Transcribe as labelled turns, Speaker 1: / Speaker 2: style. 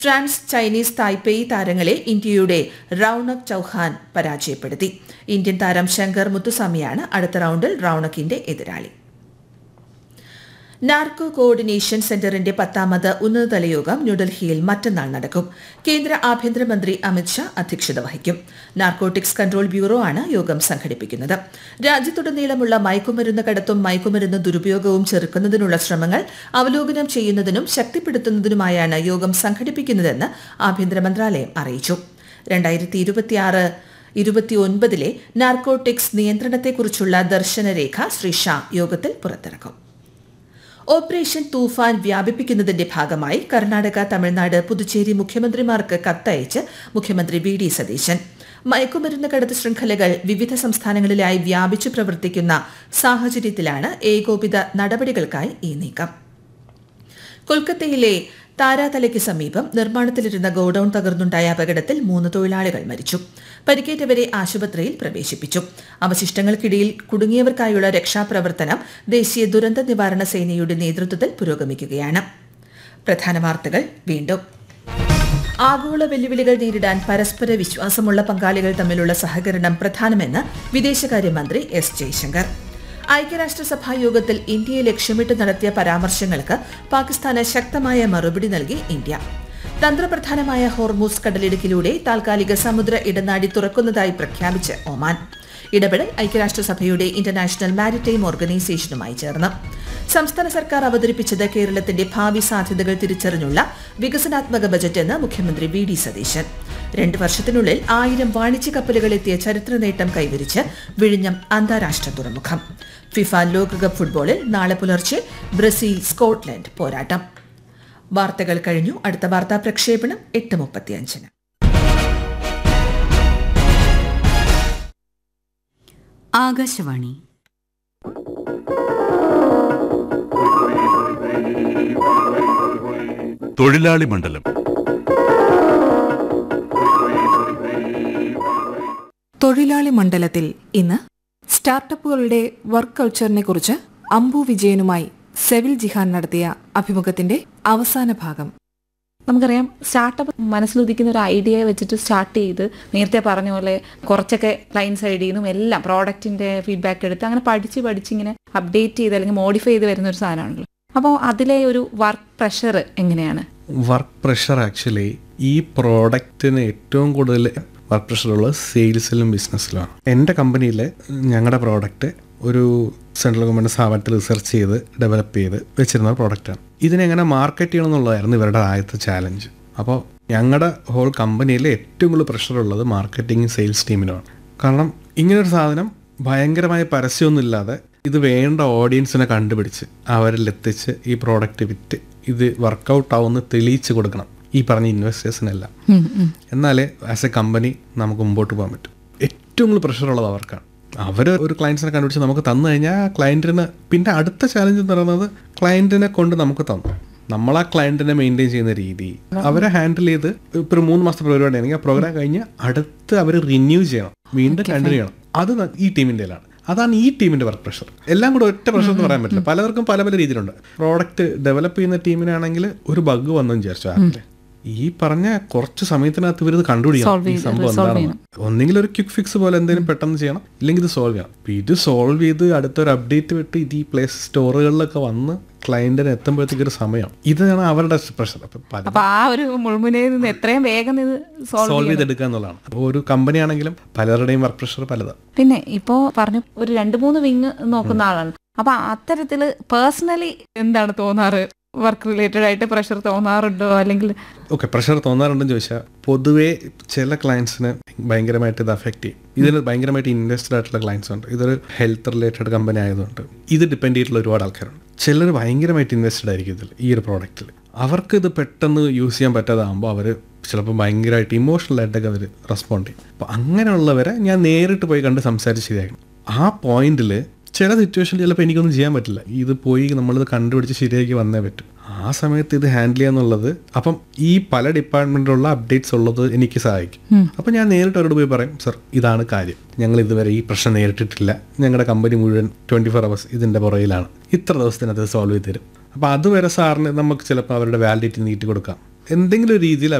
Speaker 1: trans Chinese തായ്പേയി താരങ്ങളെ ഇന്ത്യയുടെ റൌണക് ചൌഹാൻ പരാജയപ്പെടുത്തി ഇന്ത്യൻ താരം ശങ്കർ മുത്തുസ്വാമിയാണ് അടുത്ത റൌണ്ടിൽ റൌണക്കിന്റെ എതിരാളി നാർക്കോ കോർഡിനേഷൻ സെന്ററിന്റെ പത്താമത് ഉന്നതതല യോഗം ന്യൂഡൽഹിയിൽ മറ്റന്നാൾ നടക്കും കേന്ദ്ര ആഭ്യന്തരമന്ത്രി അമിത്ഷാ അധ്യക്ഷത വഹിക്കും നാർക്കോട്ടിക്സ് കൺട്രോൾ ബ്യൂറോ ആണ് യോഗം സംഘടിപ്പിക്കുന്നത് രാജ്യത്തുടനീളമുള്ള മയക്കുമരുന്ന് കടത്തും മയക്കുമരുന്ന് ദുരുപയോഗവും ചെറുക്കുന്നതിനുള്ള ശ്രമങ്ങൾ അവലോകനം ചെയ്യുന്നതിനും ശക്തിപ്പെടുത്തുന്നതിനുമായാണ് യോഗം സംഘടിപ്പിക്കുന്നതെന്ന് ആഭ്യന്തര മന്ത്രാലയം അറിയിച്ചു രണ്ടായിരത്തി ഇരുപത്തിയാറ് ഇരുപത്തിയൊൻപതിലെ നാർക്കോട്ടിക്സ് നിയന്ത്രണത്തെക്കുറിച്ചുള്ള ദർശനരേഖ ശ്രീ ഷാ യോഗത്തിൽ പുറത്തിറക്കും ഓപ്പറേഷൻ തൂഫാൻ വ്യാപിപ്പിക്കുന്നതിന്റെ ഭാഗമായി കർണാടക തമിഴ്നാട് പുതുച്ചേരി മുഖ്യമന്ത്രിമാർക്ക് കത്തയച്ച് മുഖ്യമന്ത്രി വി ഡി സതീശൻ മയക്കുമരുന്ന് കടത്ത് ശൃംഖലകൾ വിവിധ സംസ്ഥാനങ്ങളിലായി വ്യാപിച്ചു പ്രവർത്തിക്കുന്ന സാഹചര്യത്തിലാണ് ഏകോപിത നടപടികൾക്കായി ഈ നീക്കം കൊൽക്കത്തയിലെ താരാതലയ്ക്ക് സമീപം നിർമ്മാണത്തിലിരുന്ന ഗോഡൌൺ തകർന്നുണ്ടായ അപകടത്തിൽ മൂന്ന് തൊഴിലാളികൾ മരിച്ചു പരിക്കേറ്റവരെ ആശുപത്രിയിൽ പ്രവേശിപ്പിച്ചു അവശിഷ്ടങ്ങൾക്കിടയിൽ കുടുങ്ങിയവർക്കായുള്ള രക്ഷാപ്രവർത്തനം ദേശീയ ദുരന്ത നിവാരണ സേനയുടെ നേതൃത്വത്തിൽ പുരോഗമിക്കുകയാണ് പ്രധാന വാർത്തകൾ വീണ്ടും ആഗോള വെല്ലുവിളികൾ നേരിടാൻ പരസ്പര വിശ്വാസമുള്ള പങ്കാളികൾ തമ്മിലുള്ള സഹകരണം പ്രധാനമെന്ന് വിദേശകാര്യമന്ത്രി എസ് ജയശങ്കർ ഐക്യരാഷ്ട്രസഭാ യോഗത്തിൽ ഇന്ത്യയെ ലക്ഷ്യമിട്ട് നടത്തിയ പരാമർശങ്ങൾക്ക് പാകിസ്ഥാന് ശക്തമായ മറുപടി നൽകി ഇന്ത്യ തന്ത്രപ്രധാനമായ ഹോർമൂസ് കടലിടുക്കിലൂടെ താൽക്കാലിക സമുദ്ര ഇടനാഴി തുറക്കുന്നതായി പ്രഖ്യാപിച്ച് ഒമാൻ ഇടപെടൽ ഐക്യരാഷ്ട്രസഭയുടെ ഇന്റർനാഷണൽ മാരിടൈം ഓർഗനൈസേഷനുമായി ചേർന്ന് സംസ്ഥാന സർക്കാർ അവതരിപ്പിച്ചത് കേരളത്തിന്റെ ഭാവി സാധ്യതകൾ തിരിച്ചറിഞ്ഞുള്ള വികസനാത്മക ബജറ്റ് എന്ന് മുഖ്യമന്ത്രി വി ഡി സതീശൻ രണ്ട് വർഷത്തിനുള്ളിൽ ആയിരം വാണിജ്യ കപ്പലുകൾ എത്തിയ ചരിത്ര നേട്ടം കൈവരിച്ച് വിഴിഞ്ഞം അന്താരാഷ്ട്ര തുറമുഖം ഫിഫ ലോകകപ്പ് ഫുട്ബോളിൽ നാളെ പുലർച്ചെ ബ്രസീൽ സ്കോട്ട്ലൻഡ് പോരാട്ടം വാർത്തകൾ കഴിഞ്ഞു അടുത്ത വാർത്താ പ്രക്ഷേപണം എട്ട് മുപ്പത്തിയഞ്ചിന്
Speaker 2: ആകാശവാണി
Speaker 3: തൊഴിലാളി മണ്ഡലം
Speaker 4: തൊഴിലാളി മണ്ഡലത്തിൽ ഇന്ന് സ്റ്റാർട്ടപ്പുകളുടെ വർക്ക് കൾച്ചറിനെ കുറിച്ച് അംബു വിജയനുമായി സെവിൽ ജിഹാൻ നടത്തിയ അഭിമുഖത്തിന്റെ അവസാന ഭാഗം
Speaker 5: നമുക്കറിയാം സ്റ്റാർട്ടപ്പ് മനസ്സിലുദിക്കുന്ന ഒരു ഐഡിയ വെച്ചിട്ട് സ്റ്റാർട്ട് ചെയ്ത് നേരത്തെ പറഞ്ഞ പോലെ കുറച്ചൊക്കെ ക്ലൈൻറ്റ് സൈഡിൽ നിന്നും എല്ലാം പ്രോഡക്റ്റിന്റെ ഫീഡ്ബാക്ക് എടുത്ത് അങ്ങനെ പഠിച്ച് പഠിച്ച് ഇങ്ങനെ അപ്ഡേറ്റ് ചെയ്ത് അല്ലെങ്കിൽ മോഡിഫൈ ചെയ്ത് വരുന്ന ഒരു സാധനമാണല്ലോ അപ്പോൾ അതിലെ ഒരു വർക്ക് പ്രഷർ എങ്ങനെയാണ്
Speaker 6: വർക്ക് പ്രഷർ ആക്ച്വലി ഈ പ്രോഡക്റ്റിന് ഏറ്റവും കൂടുതൽ വർക്ക് പ്രഷർ ഉള്ളത് സെയിൽസിലും ബിസിനസ്സിലുമാണ് എൻ്റെ കമ്പനിയിൽ ഞങ്ങളുടെ പ്രോഡക്റ്റ് ഒരു സെൻട്രൽ ഗവൺമെൻറ് സ്ഥാപനത്തിൽ റിസർച്ച് ചെയ്ത് ഡെവലപ്പ് ചെയ്ത് വെച്ചിരുന്ന പ്രോഡക്റ്റാണ് ഇതിനെങ്ങനെ മാർക്കറ്റ് ചെയ്യണം എന്നുള്ളതായിരുന്നു ഇവരുടെ ആദ്യത്തെ ചാലഞ്ച് അപ്പോൾ ഞങ്ങളുടെ ഹോൾ കമ്പനിയിൽ ഏറ്റവും കൂടുതൽ പ്രഷർ ഉള്ളത് മാർക്കറ്റിംഗ് സെയിൽസ് ടീമിനുമാണ് കാരണം ഇങ്ങനൊരു സാധനം ഭയങ്കരമായ പരസ്യമൊന്നുമില്ലാതെ ഇത് വേണ്ട ഓഡിയൻസിനെ കണ്ടുപിടിച്ച് അവരിൽ എത്തിച്ച് ഈ പ്രോഡക്റ്റ് വിറ്റ് ഇത് വർക്കൗട്ട് ആവുമെന്ന് തെളിയിച്ച് കൊടുക്കണം ഈ പറഞ്ഞ ഇൻവെസ്റ്റേഴ്സിനെല്ലാം എന്നാലേ ആസ് എ കമ്പനി നമുക്ക് മുമ്പോട്ട് പോകാൻ പറ്റും ഏറ്റവും കൂടുതൽ പ്രഷർ ഉള്ളത് അവർക്കാണ് അവർ ഒരു ക്ലയൻസിനെ കണ്ടുപിടിച്ച് നമുക്ക് തന്നു കഴിഞ്ഞാൽ ആ ക്ലയൻറ്റിന് പിന്നെ അടുത്ത ചാലഞ്ച് എന്ന് പറയുന്നത് ക്ലയൻറ്റിനെ കൊണ്ട് നമുക്ക് തന്നു നമ്മൾ ആ ക്ലയൻറ്റിനെ മെയിൻറ്റെയിൻ ചെയ്യുന്ന രീതി അവരെ ഹാൻഡിൽ ചെയ്ത് ഇപ്പോൾ ഒരു മൂന്ന് മാസത്തെ പരിപാടി ആണെങ്കിൽ ആ പ്രോഗ്രാം കഴിഞ്ഞ് അടുത്ത് അവർ റിന്യൂ ചെയ്യണം വീണ്ടും കണ്ടിന്യൂ ചെയ്യണം അത് ന- ഈ ടീമിൻ്റെ ആണ് അതാണ് ഈ ടീമിന്റെ വർക്ക് പ്രഷർ എല്ലാം കൂടെ ഒറ്റ പ്രഷർ എന്ന് പറയാൻ പറ്റില്ല പലർക്കും പല പല രീതിയിലുണ്ട് പ്രോഡക്റ്റ് ഡെവലപ്പ് ചെയ്യുന്ന ടീമിനാണെങ്കിൽ ഒരു ബഗ് വന്നെന്ന് വിചാരിച്ചു ആപ്പില് ഈ പറഞ്ഞ കുറച്ച് സമയത്തിനകത്ത് ഇവർ ഇത് കണ്ടുപിടിക്കണം ഈ സംഭവം എന്താണെന്ന് ഒന്നെങ്കിൽ ഒരു ക്വിക്ക് ഫിക്സ് പോലെ എന്തെങ്കിലും പെട്ടെന്ന് ചെയ്യണം ഇല്ലെങ്കിൽ ഇത് സോൾവ് ചെയ്യണം അപ്പൊ ഇത് സോൾവ് ചെയ്ത് അടുത്തൊരു അപ്ഡേറ്റ് വിട്ട് ഇത് ഈ പ്ലേസ് സ്റ്റോറുകളിലൊക്കെ വന്ന് ക്ലയന്റിന് എത്തുമ്പോഴത്തേക്ക് ഒരു സമയം ഇതാണ് അവരുടെ പ്രഷർ അപ്പൊ പല
Speaker 5: അപ്പൊ ആ ഒരു മുൾമുനയിൽ നിന്ന് എത്രയും വേഗം ഇത് സോൾവ്
Speaker 6: സോൾവ് ചെയ്തെടുക്കുക എന്നുള്ളതാണ് അപ്പോൾ ഒരു കമ്പനി ആണെങ്കിലും പലരുടെയും വർക്ക് പ്രഷർ പലതാണ്
Speaker 5: പിന്നെ ഇപ്പോ പറഞ്ഞു ഒരു രണ്ട് മൂന്ന് വിങ് നോക്കുന്ന ആളാണ് അപ്പൊ അത്തരത്തില് പേഴ്സണലി എന്താണ് തോന്നാറ് വർക്ക് റിലേറ്റഡ് ആയിട്ട് പ്രഷർ തോന്നാറുണ്ടോ അല്ലെങ്കിൽ
Speaker 6: ഓക്കെ പ്രഷർ തോന്നാറുണ്ടെന്ന് ചോദിച്ചാൽ പൊതുവേ ചില ക്ലയൻസിന് ഭയങ്കരമായിട്ട് ഇത് അഫക്റ്റ് ചെയ്യും ഇതിൽ ഭയങ്കരമായിട്ട് ഇൻവെസ്റ്റഡ് ആയിട്ടുള്ള ക്ലയൻസ് ഉണ്ട് ഇതൊരു ഹെൽത്ത് റിലേറ്റഡ് കമ്പനി ആയതുകൊണ്ട് ഇത് ഡിപ്പെൻഡ് ചെയ്തിട്ടുള്ള ഒരുപാട് ആൾക്കാരുണ്ട് ചിലർ ഭയങ്കരമായിട്ട് ഇൻവെസ്റ്റഡ് ആയിരിക്കും ഇതിൽ ഈ ഒരു പ്രോഡക്റ്റിൽ അവർക്ക് ഇത് പെട്ടെന്ന് യൂസ് ചെയ്യാൻ പറ്റാതാകുമ്പോൾ അവർ ചിലപ്പോൾ ഭയങ്കരമായിട്ട് ഇമോഷണൽ ആയിട്ടൊക്കെ അവർ റെസ്പോണ്ട് ചെയ്യും അപ്പോൾ അങ്ങനെയുള്ളവരെ ഞാൻ നേരിട്ട് പോയി കണ്ട് സംസാരിച്ച് ശരിയാക്കണം ആ പോയിന്റിൽ ചില സിറ്റുവേഷനിൽ ചിലപ്പോൾ എനിക്കൊന്നും ചെയ്യാൻ പറ്റില്ല ഇത് പോയി നമ്മളിത് കണ്ടുപിടിച്ച് ശരിയാക്കി വന്നേ പറ്റും ആ സമയത്ത് ഇത് ഹാൻഡിൽ ചെയ്യാന്നുള്ളത് അപ്പം ഈ പല ഡിപ്പാർട്ട്മെന്റിലുള്ള അപ്ഡേറ്റ്സ് ഉള്ളത് എനിക്ക് സഹായിക്കും അപ്പം ഞാൻ നേരിട്ട് അവരോട് പോയി പറയും സർ ഇതാണ് കാര്യം ഞങ്ങൾ ഇതുവരെ ഈ പ്രശ്നം നേരിട്ടിട്ടില്ല ഞങ്ങളുടെ കമ്പനി മുഴുവൻ ട്വൻറ്റി ഫോർ അവേഴ്സ് ഇതിൻ്റെ പുറയിലാണ് ഇത്ര ദിവസത്തിനകത്ത് സോൾവ് ചെയ്ത് തരും അപ്പോൾ അതുവരെ സാറിന് നമുക്ക് ചിലപ്പോൾ അവരുടെ വാലിഡിറ്റി നീട്ടി കൊടുക്കാം എന്തെങ്കിലും ഒരു രീതിയിൽ